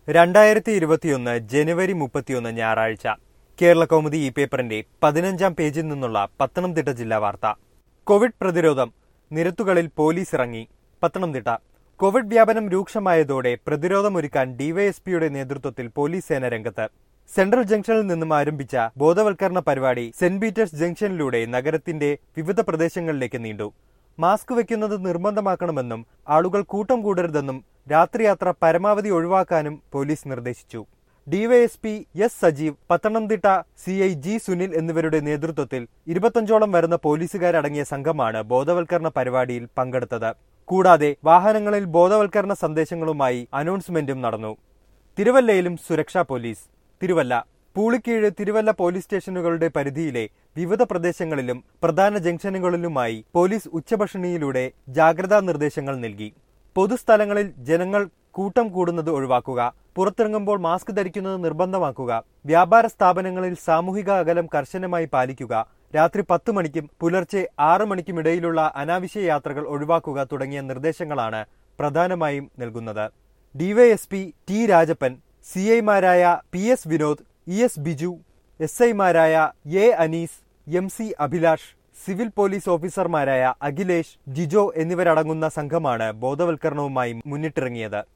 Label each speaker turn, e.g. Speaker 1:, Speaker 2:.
Speaker 1: രണ്ടായിരത്തി ഇരുപത്തിയൊന്ന് ജനുവരി മുപ്പത്തിയൊന്ന് ഞായറാഴ്ച കേരള കൗമുദി ഈ പേപ്പറിന്റെ പതിനഞ്ചാം പേജിൽ നിന്നുള്ള പത്തനംതിട്ട ജില്ലാ വാർത്ത കോവിഡ് പ്രതിരോധം നിരത്തുകളിൽ പോലീസ് ഇറങ്ങി പത്തനംതിട്ട കോവിഡ് വ്യാപനം രൂക്ഷമായതോടെ പ്രതിരോധമൊരുക്കാൻ ഡിവൈഎസ്പിയുടെ നേതൃത്വത്തിൽ പോലീസ് സേന രംഗത്ത് സെൻട്രൽ ജംഗ്ഷനിൽ നിന്നും ആരംഭിച്ച ബോധവൽക്കരണ പരിപാടി സെന്റ് പീറ്റേഴ്സ് ജംഗ്ഷനിലൂടെ നഗരത്തിന്റെ വിവിധ പ്രദേശങ്ങളിലേക്ക് നീണ്ടു മാസ്ക് വെക്കുന്നത് നിർബന്ധമാക്കണമെന്നും ആളുകൾ കൂട്ടം കൂടരുതെന്നും രാത്രിയാത്ര പരമാവധി ഒഴിവാക്കാനും പോലീസ് നിർദ്ദേശിച്ചു DYSP S Sajeev Pathanamthitta C I G Sunil എന്നിവരുടെ നേതൃത്വത്തിൽ ഇരുപത്തഞ്ചോളം വരുന്ന പോലീസുകാരടങ്ങിയ സംഘമാണ് ബോധവൽക്കരണ പരിപാടിയിൽ പങ്കെടുത്തത് കൂടാതെ വാഹനങ്ങളിൽ ബോധവൽക്കരണ സന്ദേശങ്ങളുമായി അനൗൺസ്മെന്റും നടന്നു തിരുവല്ലയിലും സുരക്ഷാ പോലീസ് തിരുവല്ല പൂളിക്കീഴ് തിരുവല്ല പോലീസ് സ്റ്റേഷനുകളുടെ പരിധിയിലെ വിവിധ പ്രദേശങ്ങളിലും പ്രധാന ജംഗ്ഷനുകളിലുമായി പോലീസ് ഉച്ചഭക്ഷണിയിലൂടെ ജാഗ്രതാ നിർദ്ദേശങ്ങൾ നൽകി പൊതുസ്ഥലങ്ങളിൽ ജനങ്ങൾ കൂട്ടം കൂടുന്നത് ഒഴിവാക്കുക പുറത്തിറങ്ങുമ്പോൾ മാസ്ക് ധരിക്കുന്നത് നിർബന്ധമാക്കുക വ്യാപാര സ്ഥാപനങ്ങളിൽ സാമൂഹിക അകലം കർശനമായി പാലിക്കുക രാത്രി പത്ത് മണിക്കും പുലർച്ചെ ആറ് മണിക്കും ഇടയിലുള്ള അനാവശ്യ യാത്രകൾ ഒഴിവാക്കുക തുടങ്ങിയ നിർദ്ദേശങ്ങളാണ് പ്രധാനമായും നൽകുന്നത് ഡിവൈഎസ്പി ടി രാജപ്പൻ സി ഐമാരായ P S Vinod E S Biju S ഐമാരായ A Anees M C Abhilash civil police ഓഫീസർമാരായ അഖിലേഷ് ജിജോ എന്നിവരടങ്ങുന്ന സംഘമാണ് ബോധവൽക്കരണവുമായി മുന്നിട്ടിറങ്ങിയത്